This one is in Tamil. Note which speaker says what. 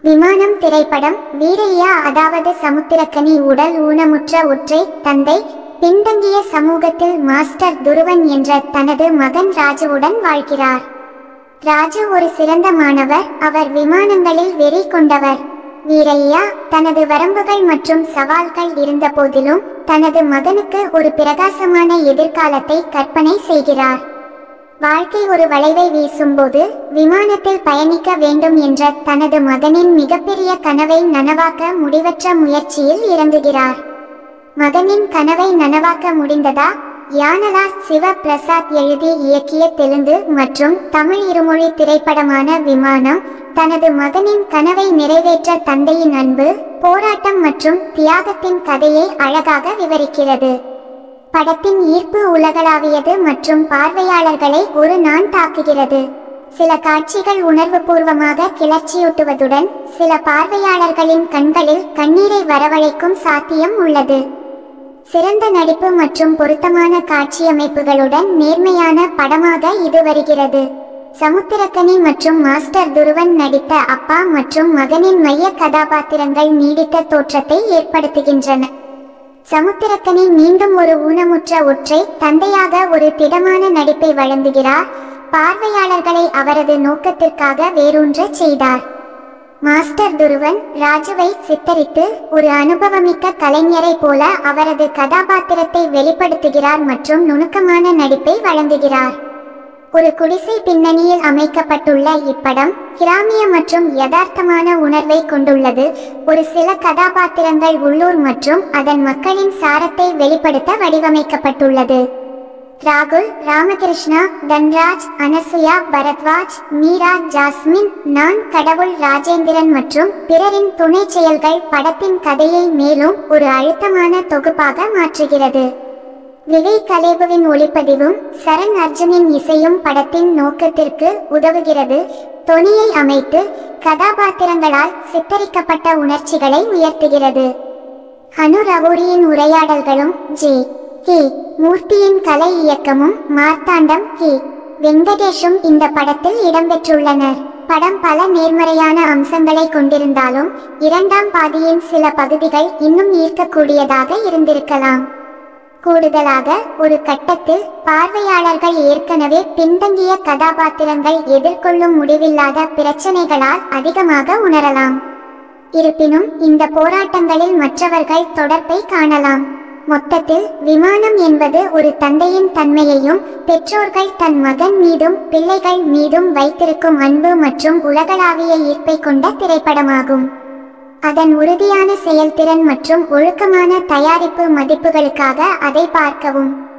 Speaker 1: விமானம் திரைப்படம் வீரையா அதாவது சமுத்திரக்கனி உடல் ஊனமுற்ற ஒற்றை தந்தை பின்தங்கிய சமூகத்தில் மாஸ்டர் துருவன் என்ற தனது மகன் ராஜுவுடன் வாழ்கிறார் ராஜு ஒரு சிறந்த மாணவர் அவர் விமானங்களில் வெறி கொண்டவர் வீரையா தனது வரம்புகள் மற்றும் சவால்கள் இருந்த போதிலும் தனது மகனுக்கு ஒரு பிரகாசமான எதிர்காலத்தை கற்பனை செய்கிறார் வாழ்க்கை ஒரு வளைவை வீசும்போது விமானத்தில் பயணிக்க வேண்டும் என்ற தனது மகனின் மிகப்பெரிய கனவை நனவாக்க முடிவற்ற முயற்சியில் இறங்குகிறார் மகனின் கனவை நனவாக்க முடிந்ததா யானலா சிவ பிரசாத் எழுதி இயக்கிய தெலுங்கு மற்றும் தமிழ் இருமொழி திரைப்படமான விமானம் தனது மகனின் கனவை நிறைவேற்ற தந்தையின் அன்பு போராட்டம் மற்றும் தியாகத்தின் கதையை அழகாக விவரிக்கிறது படத்தின் ஈர்ப்பு உலகளாவியது மற்றும் பார்வையாளர்களை ஒரு நான் தாக்குகிறது சில காட்சிகள் உணர்வுபூர்வமாக கிளர்ச்சியூட்டுவதுடன் சில பார்வையாளர்களின் கண்களில் கண்ணீரை வரவழைக்கும் சாத்தியம் உள்ளது சிறந்த நடிப்பு மற்றும் பொருத்தமான காட்சியமைப்புகளுடன் நேர்மையான படமாக இது வருகிறது சமுத்திரக்கனி மற்றும் மாஸ்டர் துருவன் நடித்த அப்பா மற்றும் மகனின் மைய கதாபாத்திரங்கள் நீடித்த தோற்றத்தை ஏற்படுத்துகின்றன சமுத்திரக்கனி மீண்டும் ஒரு ஊனமுற்ற ஒற்றை தந்தையாக ஒரு திடமான நடிப்பை வழங்குகிறார் பார்வையாளர்களை அவரது நோக்கத்திற்காக வேரூன்றச் செய்தார் மாஸ்டர் துருவன் ராஜுவை சித்தரித்து ஒரு அனுபவமிக்க கலைஞரை போல அவரது கதாபாத்திரத்தை வெளிப்படுத்துகிறார் மற்றும் நுணுக்கமான நடிப்பை வழங்குகிறார் ஒரு குடிசை பின்னணியில் அமைக்கப்பட்டுள்ள இப்படம் கிராமிய மற்றும் யதார்த்தமான உணர்வை கொண்டுள்ளது ஒரு சில கதாபாத்திரங்கள் உள்ளூர் மற்றும் அதன் மக்களின் சாரத்தை வெளிப்படுத்த வடிவமைக்கப்பட்டுள்ளது ராகுல் ராமகிருஷ்ணா தன்ராஜ் அனசுயா பரத்வாஜ் மீரா ஜாஸ்மின் நான் கடவுள் ராஜேந்திரன் மற்றும் பிறரின் துணை செயல்கள் படத்தின் கதையை மேலும் ஒரு அழுத்தமான தொகுப்பாக மாற்றுகிறது விவேக் கலேபுவின் ஒளிப்பதிவும் சரண் அர்ஜுனின் இசையும் படத்தின் நோக்கத்திற்கு உதவுகிறது தொனியை அமைத்து கதாபாத்திரங்களால் சித்தரிக்கப்பட்ட உணர்ச்சிகளை உயர்த்துகிறது ஹனு ரவூரியின் உரையாடல்களும் ஜே கே மூர்த்தியின் கலை இயக்கமும் மார்த்தாண்டம் கே வெங்கடேஷும் இந்த படத்தில் இடம்பெற்றுள்ளனர் படம் பல நேர்மறையான அம்சங்களை கொண்டிருந்தாலும் இரண்டாம் பாதியின் சில பகுதிகள் இன்னும் ஈர்க்கக்கூடியதாக இருந்திருக்கலாம் கூடுதலாக ஒரு கட்டத்தில் பார்வையாளர்கள் ஏற்கனவே பின்தங்கிய கதாபாத்திரங்கள் எதிர்கொள்ளும் முடிவில்லாத பிரச்சனைகளால் அதிகமாக உணரலாம் இருப்பினும் இந்த போராட்டங்களில் மற்றவர்கள் தொடர்பை காணலாம் மொத்தத்தில் விமானம் என்பது ஒரு தந்தையின் தன்மையையும் பெற்றோர்கள் தன் மகன் மீதும் பிள்ளைகள் மீதும் வைத்திருக்கும் அன்பு மற்றும் உலகளாவிய ஈர்ப்பை கொண்ட திரைப்படமாகும் அதன் உறுதியான செயல்திறன் மற்றும் ஒழுக்கமான தயாரிப்பு மதிப்புகளுக்காக அதை பார்க்கவும்